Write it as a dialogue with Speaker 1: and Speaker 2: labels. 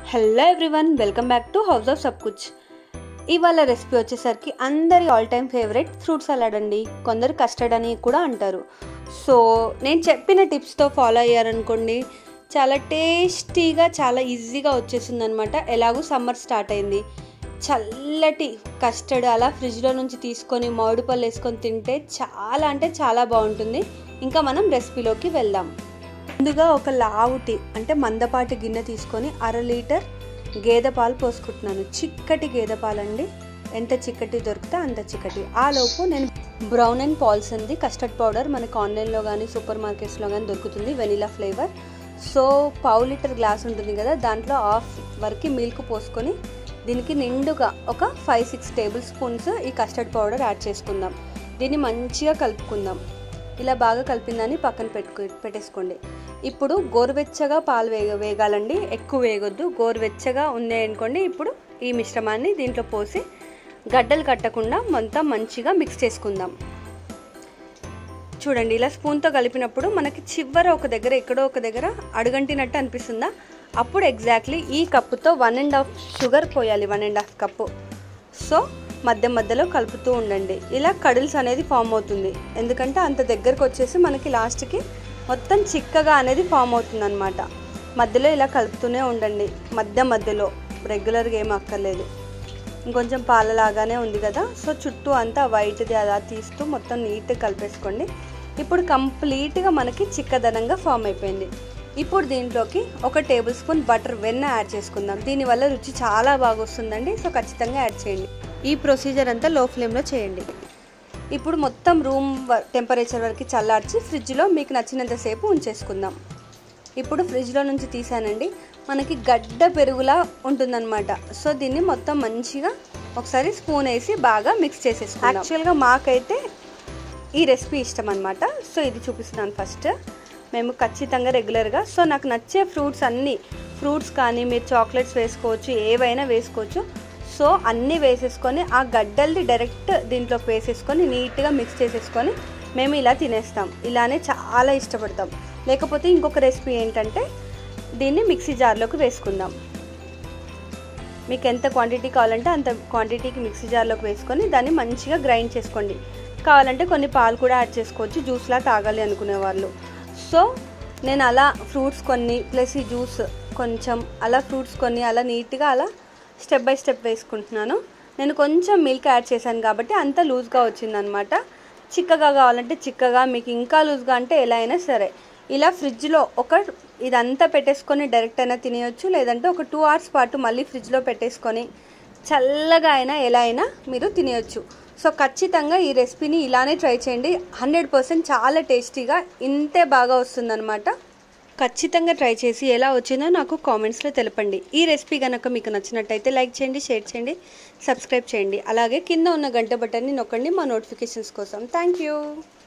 Speaker 1: hello everyone welcome back to house of Sab Kuch ఇవాళ recipe వచ్చేసరికి అందరి all time favourite fruit salad అండి కొందరు కస్టర్డ్ అని కూడా అంటారు సో నేను చెప్పిన టిప్స్తో ఫాలో అయ్యారనుకోండి చాలా టేస్టీగా చాలా ఈజీగా వచ్చేసింది అనమాట ఎలాగూ సమ్మర్ స్టార్ట్ అయింది చల్లటి కస్టర్డ్ అలా ఫ్రిడ్జ్లో నుంచి తీసుకొని మామిడి పళ్ళు వేసుకొని తింటే చాలా అంటే చాలా బాగుంటుంది ఇంకా మనం రెసిపీలోకి వెళ్దాం ముందుగా ఒక లావుటి అంటే మందపాటి గిన్నె తీసుకొని అర లీటర్ గేదె పాలు పోసుకుంటున్నాను చిక్కటి గేదె పాలండి ఎంత చిక్కటి దొరికితే అంత చిక్కటి ఆ లోపు నేను బ్రౌన్ అండ్ పాల్స్ అంది కస్టర్డ్ పౌడర్ మనకు ఆన్లైన్లో కానీ సూపర్ మార్కెట్స్లో కానీ దొరుకుతుంది వెనిలా ఫ్లేవర్ సో పావు లీటర్ గ్లాస్ ఉంటుంది కదా దాంట్లో హాఫ్ వరకు మిల్క్ పోసుకొని దీనికి నిండుగా ఒక ఫైవ్ సిక్స్ టేబుల్ స్పూన్స్ ఈ కస్టర్డ్ పౌడర్ యాడ్ చేసుకుందాం దీన్ని మంచిగా కలుపుకుందాం ఇలా బాగా కలిపిందని పక్కన పెట్టుకు పెట్టేసుకోండి ఇప్పుడు గోరువెచ్చగా పాలు వేగ వేగాలండి ఎక్కువ వేగొద్దు గోరువెచ్చగా ఉంది అనుకోండి ఇప్పుడు ఈ మిశ్రమాన్ని దీంట్లో పోసి గడ్డలు కట్టకుండా మొత్తం మంచిగా మిక్స్ చేసుకుందాం చూడండి ఇలా స్పూన్తో కలిపినప్పుడు మనకి చివర ఒక దగ్గర ఎక్కడో ఒక దగ్గర అడుగంటినట్టు అనిపిస్తుందా అప్పుడు ఎగ్జాక్ట్లీ ఈ కప్పుతో వన్ అండ్ హాఫ్ షుగర్ పోయాలి one and half cup so మధ్య మధ్యలో కలుపుతూ ఉండండి ఇలా కడిల్స్ అనేది ఫామ్ అవుతుంది ఎందుకంటే అంత దగ్గరకు వచ్చేసి మనకి లాస్ట్కి మొత్తం చిక్కగా అనేది ఫామ్ అవుతుంది అనమాట మధ్యలో ఇలా కలుపుతూనే ఉండండి మధ్య మధ్యలో రెగ్యులర్గా ఏం అక్కర్లేదు ఇంకొంచెం పాలలాగానే ఉంది కదా సో చుట్టూ అంతా వైట్ది అలా తీస్తూ మొత్తం నీట్గా కలిపేసుకోండి ఇప్పుడు కంప్లీట్గా మనకి చిక్కదనంగా ఫామ్ అయిపోయింది ఇప్పుడు దీంట్లోకి ఒక టేబుల్ స్పూన్ బటర్ వెన్న యాడ్ చేసుకుందాం దీనివల్ల రుచి చాలా బాగా వస్తుందండి సో ఖచ్చితంగా యాడ్ చేయండి ఈ ప్రొసీజర్ అంతా లో ఫ్లేమ్లో చేయండి ఇప్పుడు మొత్తం రూమ్ టెంపరేచర్ వరకు చల్లార్చి ఫ్రిడ్జ్లో మీకు నచ్చినంతసేపు ఉంచేసుకుందాం ఇప్పుడు ఫ్రిడ్జ్లో నుంచి తీసానండి మనకి గడ్డ పెరుగులా ఉంటుందన్నమాట సో దీన్ని మొత్తం మంచిగా ఒకసారి స్పూన్ వేసి బాగా మిక్స్ చేసేసుకుందాం యాక్చువల్గా మాకైతే ఈ రెసిపీ ఇష్టం అనమాట సో ఇది చూపిస్తున్నాను ఫస్ట్ మేము ఖచ్చితంగా రెగ్యులర్గా సో నాకు నచ్చే ఫ్రూట్స్ అన్నీ ఫ్రూట్స్ కానీ మీరు చాక్లెట్స్ వేసుకోవచ్చు ఏవైనా వేసుకోవచ్చు సో అన్నీ వేసేసుకొని ఆ గడ్డల్ది డైరెక్ట్ దీంట్లో వేసేసుకొని నీట్గా మిక్స్ చేసేసుకొని మేము ఇలా తినేస్తాం ఇలానే చాలా ఇష్టపడతాం లేకపోతే ఇంకొక రెసిపీ ఏంటంటే దీన్ని మిక్సీ జార్లోకి వేసుకుందాం మీకు ఎంత క్వాంటిటీ కావాలంటే అంత క్వాంటిటీకి మిక్సీ జార్లోకి వేసుకొని దాన్ని మంచిగా గ్రైండ్ చేసుకోండి కావాలంటే కొన్ని పాలు కూడా యాడ్ చేసుకోవచ్చు జ్యూస్లా తాగాలి అనుకునే వాళ్ళు సో నేను అలా ఫ్రూట్స్ కొన్ని ప్లస్ ఈ జ్యూస్ కొంచెం అలా ఫ్రూట్స్ కొన్ని అలా నీట్గా అలా స్టెప్ బై స్టెప్ వేసుకుంటున్నాను నేను కొంచెం మిల్క్ యాడ్ చేశాను కాబట్టి అంత లూజ్గా వచ్చిందనమాట చిక్కగా కావాలంటే చిక్కగా మీకు ఇంకా లూజ్గా అంటే ఎలా అయినా సరే ఇలా ఫ్రిడ్జ్లో ఒక ఇదంతా పెట్టేసుకొని డైరెక్ట్ అయినా తినేయొచ్చు లేదంటే ఒక టూ అవర్స్ పాటు మళ్ళీ ఫ్రిడ్జ్లో పెట్టేసుకొని చల్లగా అయినా ఎలా అయినా మీరు తినేయొచ్చు సో ఖచ్చితంగా ఈ రెసిపీని ఇలానే ట్రై చేయండి హండ్రెడ్ పర్సెంట్ చాలా టేస్టీగా ఇంతే బాగా వస్తుందన్నమాట ఖచ్చితంగా ట్రై చేసి ఎలా వచ్చిందో నాకు కామెంట్స్లో తెలపండి ఈ రెసిపీ కనుక మీకు నచ్చినట్టయితే లైక్ చేయండి షేర్ చేయండి సబ్స్క్రైబ్ చేయండి అలాగే కింద ఉన్న గంట బటన్ని నొక్కండి మా నోటిఫికేషన్స్ కోసం థ్యాంక్ యూ